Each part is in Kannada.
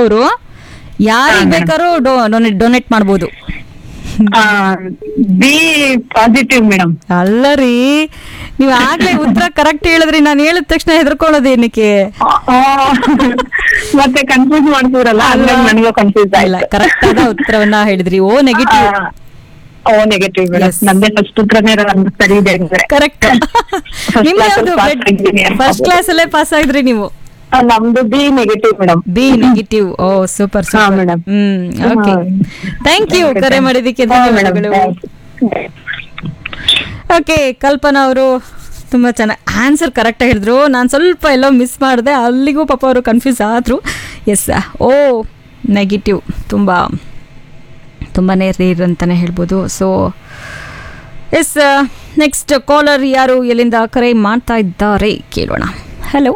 ಅವರು ಯಾರಿಗೆ ಬೇಕಾದ್ರೂ ಡೊನೇಟ್ ಡೊನೇಟ್ ಮಾಡ್ಬೋದು ಬಿ ಪಾಸಿಟಿವ್ ಮೇಡಮ್ ಅಲ್ಲ ರೀ ನೀವು ಆಗ್ಲೇ ಉತ್ತರ ಕರೆಕ್ಟ್ ಹೇಳಿದ್ರಿ ನಾನು ಹೇಳಿದ ತಕ್ಷಣ ಹೆದರ್ಕೊಳ್ಳೋದು ಏನಕ್ಕೆ ಮತ್ತೆ ಕನ್ಫ್ಯೂಸ್ ಮಾಡ್ತೀರಲ್ಲ ಹಂಗಾಗಿ ನನಗೂ ಕನ್ಫ್ಯೂಸ್ ಇಲ್ಲ ಆಯ್ತು ಕರೆಕ್ಟ್ ಆದ ಉತ್ತರವನ್ನ ಹೇಳಿದ್ರಿ ಓ ನೆಗೆಟಿವ್ ಆ, ಓ ನೆಗೆಟಿವ್ ಮೇಡಮ್ Yes. ನಮ್ದೇ ಫಸ್ಟ್ ಉತ್ತರನೇ ನಮ್ದು ಸರಿ ಇದೆ ಅಂದ್ರೆ ಕರೆಕ್ಟ್ ನಿಮ್ಮ class ಯಾವ್ದು ಅಲ್ಲಿ pass ಆಗಿದ್ದೀನಿ ಅಂತ ಫಸ್ಟ್ ಕ್ಲಾಸ್ ಅಲ್ಲೇ ಪಾಸ್ ಆಗಿದ್ರಿ ನೀವು ಆ, ನಮ್ದು B negative madam B negative oh super ಹಾ, ಸೂಪರ್ madam. ಹ್ಮ್ ಓಕೆ ಹಾ. ಥ್ಯಾಂಕ್ ಯು Okay, ಕರೆ thank- ಮಾಡಿದ್ದಕ್ಕೆ ಹಾ, madam. ಧನ್ಯವಾದಗಳು ಓಕೆ ಕಲ್ಪನಾ ಅವರು ತುಂಬ ಚೆನ್ನಾಗಿ ಆನ್ಸರ್ ಕರೆಕ್ಟಾಗಿ ಹೇಳಿದ್ರು ನಾನು ಸ್ವಲ್ಪ ಎಲ್ಲೋ ಮಿಸ್ ಮಾಡಿದೆ ಅಲ್ಲಿಗೂ ಪಾಪ ಅವರು ಕನ್ಫ್ಯೂಸ್ ಆದರು ಎಸ್ ಓ ನೆಗೆಟಿವ್ ತುಂಬ ತುಂಬಾ ರೇರ್ ಅಂತಲೇ ಹೇಳ್ಬೋದು ಸೊ ಎಸ್ ನೆಕ್ಸ್ಟ್ ಕಾಲರ್ ಯಾರು ಎಲ್ಲಿಂದ ಕರೆ ಮಾಡ್ತಾ ಇದ್ದಾರೆ ಕೇಳೋಣ ಹಲೋ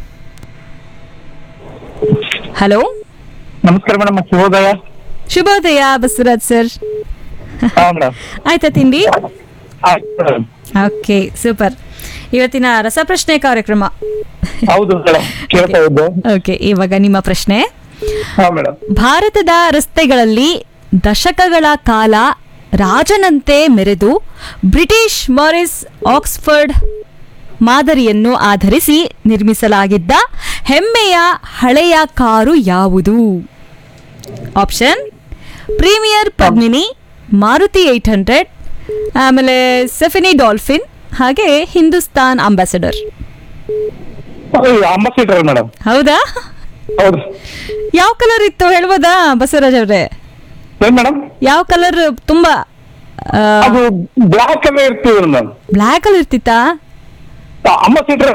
ಹಲೋ ನಮಸ್ಕಾರ ಮೇಡಮ್ ಶುಭೋದಯ ಶುಭೋದಯ ಬಸವರಾಜ್ ಸರ್ ಹಾ ಮೇಡಮ್ ಆಯ್ತಾ ತಿಂಡಿ ಆಯ್ತು ಮೇಡಮ್ ಓಕೆ ಸೂಪರ್ ಇವತ್ತಿನ ರಸಪ್ರಶ್ನೆ ಕಾರ್ಯಕ್ರಮ ಹೌದು ಮೇಡಮ್ ಕೇಳ್ತಾ ಇದ್ದು ಓಕೆ ಇವಾಗ ನಿಮ್ಮ ಪ್ರಶ್ನೆ ಹಾ ಮೇಡಮ್ ಭಾರತದ ರಸ್ತೆಗಳಲ್ಲಿ ದಶಕಗಳ ಕಾಲ ರಾಜನಂತೆ ಮೆರೆದು ಬ್ರಿಟಿಷ್ ಮಾರಿಸ್ ಆಕ್ಸ್ಫರ್ಡ್ ಮಾದರಿಯನ್ನು ಆಧರಿಸಿ ನಿರ್ಮಿಸಲಾಗಿದ್ದ ಹೆಮ್ಮೆಯ ಹಳೆಯ ಕಾರು ಯಾವುದು option premier Padmini Maruti eight hundred ಆಮೇಲೆ ಸೆಫಿನಿ ಡಾಲ್ಫಿನ್ ಹಾಗೆ ಹಿಂದೂಸ್ತಾನ್ ಅಂಬಾಸಡರ್ ಅಂಬಾಸಿಡರ್ ಮೇಡಮ್ ಹೌದಾ ಹೌದು ಯಾವ ಕಲರ್ ಇತ್ತು ಹೇಳ್ಬೋದಾ ಬಸವರಾಜ್ ಅವ್ರೆ ಏನ್ ಮೇಡಮ್ ಯಾವ ಕಲರ್ ತುಂಬಾ ಅದು ಬ್ಲಾಕ್ ಅಲ್ಲೇ ಇರ್ತೀವಿ ಮೇಡಮ್ ಬ್ಲ್ಯಾಕ್ ಅಲ್ಲಿ ಇರ್ತಿತ್ತಾ ಅಂಬಾಸಿಡರ್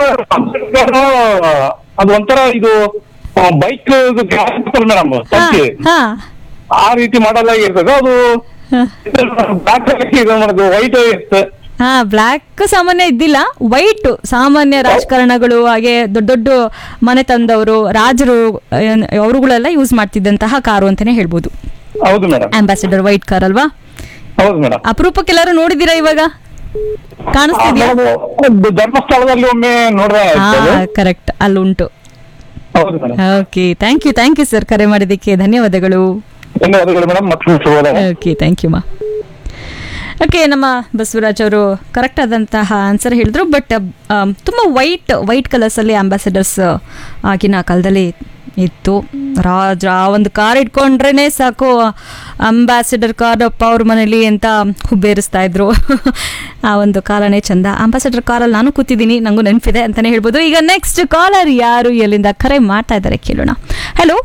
ಅದು ಒಂಥರ ಇದು ಬೈಕ್ ಮೇಡಮ್ ಹಾ, ಸಂಖ್ಯೆ ಹಾ ಆ ರೀತಿ ಮಾಡಲ್ ಇರ್ತದೆ ಅದು ಹಾ. ಬ್ಲಾಕ್ ಇದು ಮಾಡೋದು ವೈಟ್ ಇರುತ್ತೆ ಹಾ ಬ್ಲ್ಯಾಕ್ ಸಾಮಾನ್ಯ ಇದ್ದಿಲ್ಲ ವೈಟ್ ಸಾಮಾನ್ಯ ರಾಜಕಾರಣಗಳು ಹಾಗೆ ದೊಡ್ಡ ದೊಡ್ಡ ಮನೆ ತಂದವರು ರಾಜರು ಏನ್- ಅವರುಗಳೆಲ್ಲ ಯೂಸ್ ಮಾಡ್ತಿದ್ದಂತಹ ಕಾರು ಅಂತಾನೆ ಹೇಳ್ಬೋದು ಹೌದು ಮೇಡಮ್ ಅಂಬಾಸಿಡರ್ ವೈಟ್ ಕಾರ್ ಅಲ್ವಾ ಹೌದು ಮೇಡಮ್ ಅಪರೂಪಕ್ಕೆಲ್ಲರೂ ನೋಡಿದ್ದೀರಾ ಇವಾಗ ಕಾಣಿಸ್ತಿದ್ಯಾ ಧರ್ಮಸ್ಥಳದಲ್ಲಿ ಒಮ್ಮೆ ನೋಡ್ರೆ ಹಾ ಆಯ್ತು ಅದು. ಕರೆಕ್ಟ್ ಅಲ್ಲುಂಟು ಹೌದು madam okay thank you thank you sir ಕರೆ ಮಾಡಿದ್ದಕ್ಕೆ ಧನ್ಯವಾದಗಳು ಧನ್ಯವಾದಗಳು ಮೇಡಮ್ ಮತ್ತೆ ಶುಭೋದಯ ಓಕೆ ಥ್ಯಾಂಕ್ ಯು ಮಾ ಓಕೆ ನಮ್ಮ ಬಸವರಾಜ್ ಅವರು ಕರೆಕ್ಟ್ ಆದಂತಹ ಆನ್ಸರ್ ಹೇಳಿದ್ರು ಬಟ್ ತುಂಬ ವೈಟ್ ವೈಟ್ ಕಲರ್ಸಲ್ಲಿ ಅಂಬಾಸಿಡರ್ಸ್ ಆಗಿನ ಕಾಲದಲ್ಲಿ ಇತ್ತು ರಾಜ ಆ ಒಂದು ಕಾರ್ ಇಟ್ಕೊಂಡ್ರೇ ಸಾಕು ಅಂಬಾಸಿಡರ್ ಕಾರ್ ಅಪ್ಪ ಅವ್ರ ಮನೇಲಿ ಅಂತ ಹುಬ್ಬೇರಿಸ್ತಾ ಇದ್ರು ಆ ಒಂದು ಕಾಲನೇ ಚಂದ ಅಂಬಾಸಿಡರ್ ಕಾರಲ್ಲಿ ನಾನು ಕೂತಿದ್ದೀನಿ ನನಗೂ ನೆನಪಿದೆ ಅಂತಲೇ ಹೇಳ್ಬೋದು ಈಗ ನೆಕ್ಸ್ಟ್ ಕಾಲರ್ ಯಾರು ಎಲ್ಲಿಂದ ಕರೆ ಮಾಡ್ತಾ ಇದ್ದಾರೆ ಕೇಳೋಣ ಹಲೋ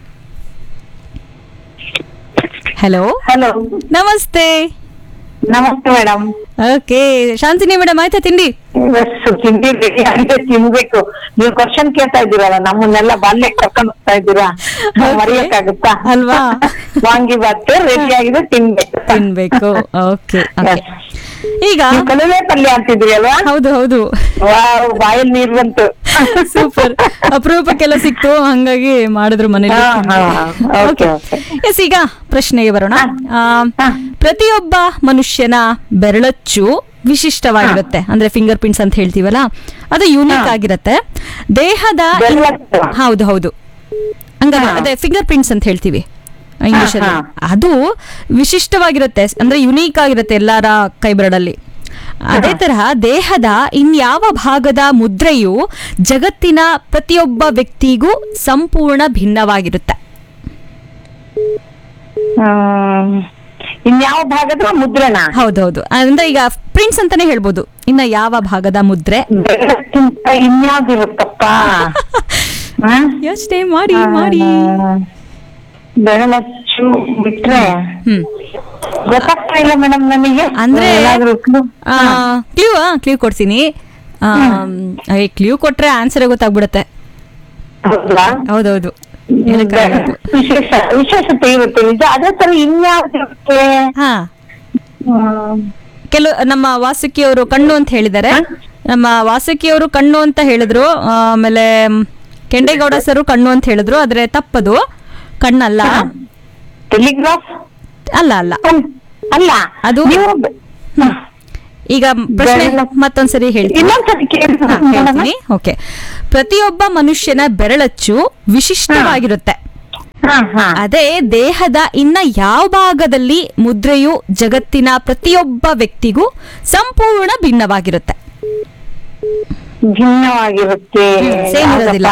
ಹಲೋ ಹಲೋ ನಮಸ್ತೆ ನಮಸ್ತೆ ಮೇಡಮ್ ಓಕೆ ಶಾಂತಿನಿ ಮೇಡಮ್ ಆಯ್ತಾ ತಿಂಡಿ ತಿಂಡಿ ರೆಡಿ ಆಗಿದೆ ತಿನ್ಬೇಕು ನೀವು ಕ್ವಶನ್ ಕೇಳ್ತಾ ಇದ್ದೀರಲ್ಲ ನಮ್ಮನ್ನೆಲ್ಲ ಬಾಲ್ಯಕ್ಕೆ ಕರ್ಕೊಂಡು ಹೋಗ್ತಾ ಇದ್ದೀರಾ Okay. ಮರೆಯಕ್ಕಾಗುತ್ತಾ ಅಲ್ವಾ? ವಾಂಗಿ ಬಾತ್ ರೆಡಿ ಆಗಿದೆ ತಿನ್ಬೇಕು ತಿನ್ಬೇಕು ಓಕೆ ಓಕೆ ಈಗ ನೀವು ಕಲವೆ ಪಲ್ಯ ಅಂತಿದ್ರಿ ಅಲ್ವಾ ಹೌದು ಹೌದು ವಾವ್ ಬಾಯಲ್ಲಿ ನೀರ್ ಬಂತು ಸೂಪರ್ ಅಪರೂಪಕ್ಕೆಲ್ಲ ಸಿಕ್ತು ಹಂಗಾಗಿ ಮಾಡಿದ್ರು ಮನೇಲಿ ಹಾ, ಹಾ, okay, okay. ಎಸ್ ಈಗ ಪ್ರಶ್ನೆಗೆ ಬರೋಣ ಆ, ಹಾ. ಪ್ರತಿಯೊಬ್ಬ ಮನುಷ್ಯನ ಬೆರಳಚ್ಚು ವಿಶಿಷ್ಟವಾಗಿರುತ್ತೆ ಅಂದ್ರೆ ಫಿಂಗರ್ ಪ್ರಿಂಟ್ಸ್ ಅಂತ ಹೇಳ್ತೀವಲ್ಲ ಅದು ಯೂನಿಕ್ ಹಾ. ಆಗಿರುತ್ತೆ ದೇಹದ ಇನ್- ಬೆರಳಚ್ಚು? ಹೌದು ಹೌದು ಹಂಗಾಗಿ ಹಾ. ಅದೇ ಫಿಂಗರ್ ಪ್ರಿಂಟ್ಸ್ ಅಂತ ಹೇಳ್ತೀವಿ ಇಂಗ್ಲಿಷ್ ಅಲ್ಲಿ ಹಾ. ಅದು ವಿಶಿಷ್ಟವಾಗಿರುತ್ತೆ ಅಂದ್ರೆ ಯುನೀಕ್ ಆಗಿರುತ್ತೆ ಎಲ್ಲರ ಕೈಬೆರಳಲ್ಲಿ ಅದೇ ತರಹ ದೇಹದ ಇನ್ಯಾವ ಭಾಗದ ಮುದ್ರೆಯು ಜಗತ್ತಿನ ಪ್ರತಿಯೊಬ್ಬ ವ್ಯಕ್ತಿಗೂ ಸಂಪೂರ್ಣ ಭಿನ್ನವಾಗಿರುತ್ತೆ ಹ್ಮ್. ಇನ್ಯಾವ ಭಾಗದ ಮುದ್ರಣ ಹೌದೌದು ಅಂದ್ರೆ ಈಗ ಪ್ರಿಂಟ್ಸ್ ಅಂತಾನೆ ಹೇಳ್ಬೋದು ಇನ್ನ ಯಾವ ಭಾಗದ ಮುದ್ರೆ ಬೆರಳಕ್ಕಿಂತ ಇನ್ಯಾವ್ದಿರುತ್ತಪ್ಪ ಹ? ಯೋಚನೆ ಮಾಡಿ ಮಾಡಿ ಆ, ಬೆರಳಚ್ಚು ಬಿಟ್ರೆ ಹ್ಮ್ ಗೊತ್ತಾಗ್ತಾ ಇಲ್ಲ ಮೇಡಮ್ ನನಗೆ ಅಂದ್ರೆ ಏನಾದ್ರೂ clue? ಕ್ಲೂ ಕ್ಲೂ ಕೊಡ್ತೀನಿ ಕ್ಲೂ ಕೊಟ್ರೆ ಆನ್ಸರ್ ಗೊತ್ತಾಗ್ಬಿಡತ್ತೆ ಹೌದಾ? ಹೌದೌದು ಏನಕ್ಕಾಗಲ್ಲ ಅದು. ವಿಶೇಷ ವಿಶೇಷತೆ ಇರುತ್ತೆ ನಿಜ ಅದೇ ತರ ಇನ್ಯಾವ್ದಿರುತ್ತೆ ಹಾ ಹ್ಮ್. ಕೆಲವು ನಮ್ಮ ವಾಸುಕಿಯವರು ಕಣ್ಣು ಅಂತ ಹೇಳಿದ್ದಾರೆ ನಮ್ಮ ವಾಸುಕಿಯವರು ಕಣ್ಣು ಅಂತ ಹೇಳಿದ್ರು ಆಮೇಲೆ ಮ್, ಕೆಂಡೇಗೌಡ ಸರು ಕಣ್ಣು ಅಂತ ಹೇಳಿದ್ರು ಆದ್ರೆ ತಪ್ಪದು ಕಣ್ಣಲ್ಲ ಟೆಲಿಗ್ರಾಫ್ ಅಲ್ಲ ಅಲ್ಲ ಅಲ್ಲ ಅದು ನೀವು ಈಗ ಪ್ರಶ್ನೆ ಬೆರಳು- ಮತ್ತೊಂದ್ಸರಿ ಹೇಳ್ತೀನಿ ಇನ್ನೊಂದ್ಸರಿ ಕೇಳಿ ಹಾ, ಹೇಳ್ತೀನಿ ಓಕೆ ಪ್ರತಿಯೊಬ್ಬ ಮನುಷ್ಯನ ಬೆರಳಚ್ಚು ವಿಶಿಷ್ಟವಾಗಿರುತ್ತೆ ಹಾ ಹಾ ಅದೇ ದೇಹದ ಇನ್ನ ಯಾವ ಭಾಗದಲ್ಲಿ ಮುದ್ರೆಯು ಜಗತ್ತಿನ ಪ್ರತಿಯೊಬ್ಬ ವ್ಯಕ್ತಿಗೂ ಸಂಪೂರ್ಣ ಭಿನ್ನವಾಗಿರುತ್ತೆ ಭಿನ್ನವಾಗಿರುತ್ತೆ ಸೇಮ್ ಇರೋದಿಲ್ಲ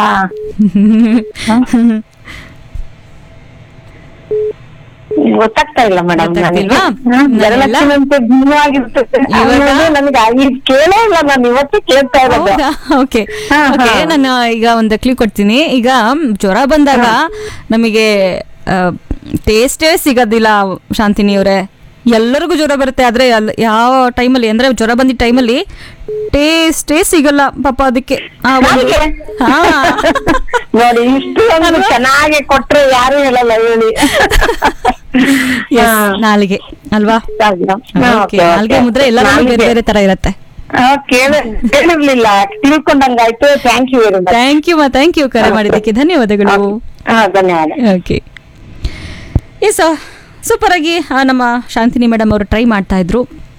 ಗೊತ್ತಾಗ್ತಾ ಇಲ್ಲ ಮೇಡಮ್ ಗೊತ್ತಾಗ್ತಿಲ್ವಾ? ಗರಲಕ್ಷ್ಮಿಯಂತೆ ಭಿನ್ನವಾಗಿರುತ್ತೆ ಇವಾಗ- ಅನ್ನೋದು ನನಗೆ ಇದು ಕೇಳೇ ಇಲ್ಲ ನಾನು ಇವತ್ತೇ ಕೇಳ್ತಾ ಇರೋದು ಹೌದಾ ಓಕೆ ಹಾ, ಓಕೆ ಹಾ. ನಾನು ಈಗ ಒಂದು ಕ್ಲೂ ಕೊಡ್ತೀನಿ ಈಗ ಜ್ವರ ಬಂದಾಗ ನಮಗೆ ಟೇಸ್ಟೇ ಸಿಗೋದಿಲ್ಲ ಶಾಂತಿನಿ ಅವರೇ ಎಲ್ಲರಿಗೂ ಜ್ವರ ಬರುತ್ತೆ ಆದ್ರೆ ಅಲ್- ಯಾವ ಟೈಮಲ್ಲಿ ಅಂದ್ರೆ ಜ್ವರ ಬಂದಿದ್ದ ಟೈಮಲ್ಲಿ ಟೇಸ್ಟೇ ಸಿಗಲ್ಲ ಪಾಪ ಅದಕ್ಕೆ ಆ ಒಂದು- ನನಗೆ? ಹಾ ನೋಡಿ ಇಷ್ಟು ಒಂದು ಚೆನ್ನಾಗಿ ಕೊಟ್ರೆ ಯಾರು ಹೇಳಲ್ಲ ಹೇಳಿ Yes, ನಾಲಿಗೆ ಅಲ್ವಾ ಓಕೆ ನಾಲ್ಗೆ ಮುದ್ರೆ ಎಲ್ಲರಿಗೂ ಬೇರೆ ಬೇರೆ ತರ ಇರುತ್ತೆ ಕೇಳ ಕೇಳಿರ್ಲಿಲ್ಲ ತಿಳ್ಕೊಂಡಂಗಾಯ್ತು thank you very much thank you ಮಾ ಥ್ಯಾಂಕ್ ಯು ಕರೆ ಮಾಡಿದ್ದಕ್ಕೆ ಧನ್ಯವಾದಗಳು ಹಾ ಧನ್ಯವಾದ ಓಕೆ ಎಸ್ ಸೂಪರ್ ಆಗಿ ಆ, ನಮ್ಮ ಶಾಂತಿನಿ ಮೇಡಮ್ ಅವರು ಟ್ರೈ ಮಾಡ್ತಾ ಇದ್ರು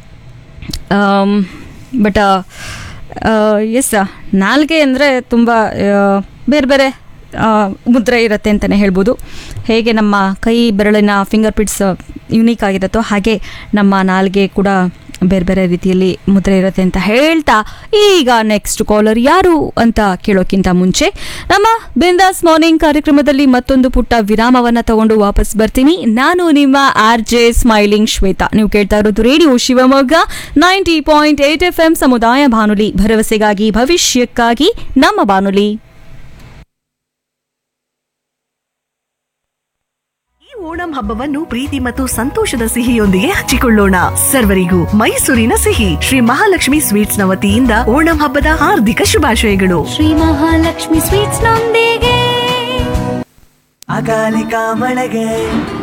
ಬಟ್ ಎಸ್ ನಾಲ್ಗೆ ಅಂದರೆ ತುಂಬ ಬೇರೆ ಬೇರೆ ಆ, ಮುದ್ರೆ ಇರುತ್ತೆ ಅಂತಲೇ ಹೇಳ್ಬೋದು ಹೇಗೆ ನಮ್ಮ ಕೈ ಬೆರಳಿನ ಫಿಂಗರ್ ಪ್ರಿಂಟ್ಸ್ ಯುನೀಕ್ ಆಗಿರುತ್ತೋ ಹಾಗೆ ನಮ್ಮ ನಾಲ್ಗೆ ಕೂಡ ಬೇರೆ ಬೇರೆ ರೀತಿಯಲ್ಲಿ ಮುದ್ರೆ ಇರುತ್ತೆ ಅಂತ ಹೇಳ್ತಾ ಈಗ ನೆಕ್ಸ್ಟ್ ಕಾಲರ್ ಯಾರು ಅಂತ ಕೇಳೋಕ್ಕಿಂತ ಮುಂಚೆ ನಮ್ಮ ಬಿಂದಾಸ್ ಮಾರ್ನಿಂಗ್ ಕಾರ್ಯಕ್ರಮದಲ್ಲಿ ಮತ್ತೊಂದು ಪುಟ್ಟ ವಿರಾಮವನ್ನ ತಗೊಂಡು ವಾಪಸ್ ಬರ್ತೀನಿ ನಾನು ನಿಮ್ಮ ಆರ್ ಜೆ ಸ್ಮೈಲಿಂಗ್ ಶ್ವೇತಾ ನೀವು ಕೇಳ್ತಾ ಇರೋದು radio Shivamogga ninety point eight F M ಸಮುದಾಯ ಬಾನುಲಿ ಭರವಸೆಗಾಗಿ ಭವಿಷ್ಯಕ್ಕಾಗಿ ನಮ್ಮ ಬಾನುಲಿ ಈ ಓಣಂ ಹಬ್ಬವನ್ನು ಪ್ರೀತಿ ಮತ್ತು ಸಂತೋಷದ ಸಿಹಿಯೊಂದಿಗೆ ಹಂಚಿಕೊಳ್ಳೋಣ ಸರ್ವರಿಗೂ ಮೈಸೂರಿನ ಸಿಹಿ ಶ್ರೀ ಮಹಾಲಕ್ಷ್ಮಿ ಸ್ವೀಟ್ಸ್ ನ ವತಿಯಿಂದ ಓಣಂ ಹಬ್ಬದ ಹಾರ್ದಿಕ ಶುಭಾಶಯಗಳು ಶ್ರೀ ಮಹಾಲಕ್ಷ್ಮಿ ಸ್ವೀಟ್ಸ್ ನೊಂದಿಗೆ ಅಕಾಲಿಕ ಮಳೆಗೆ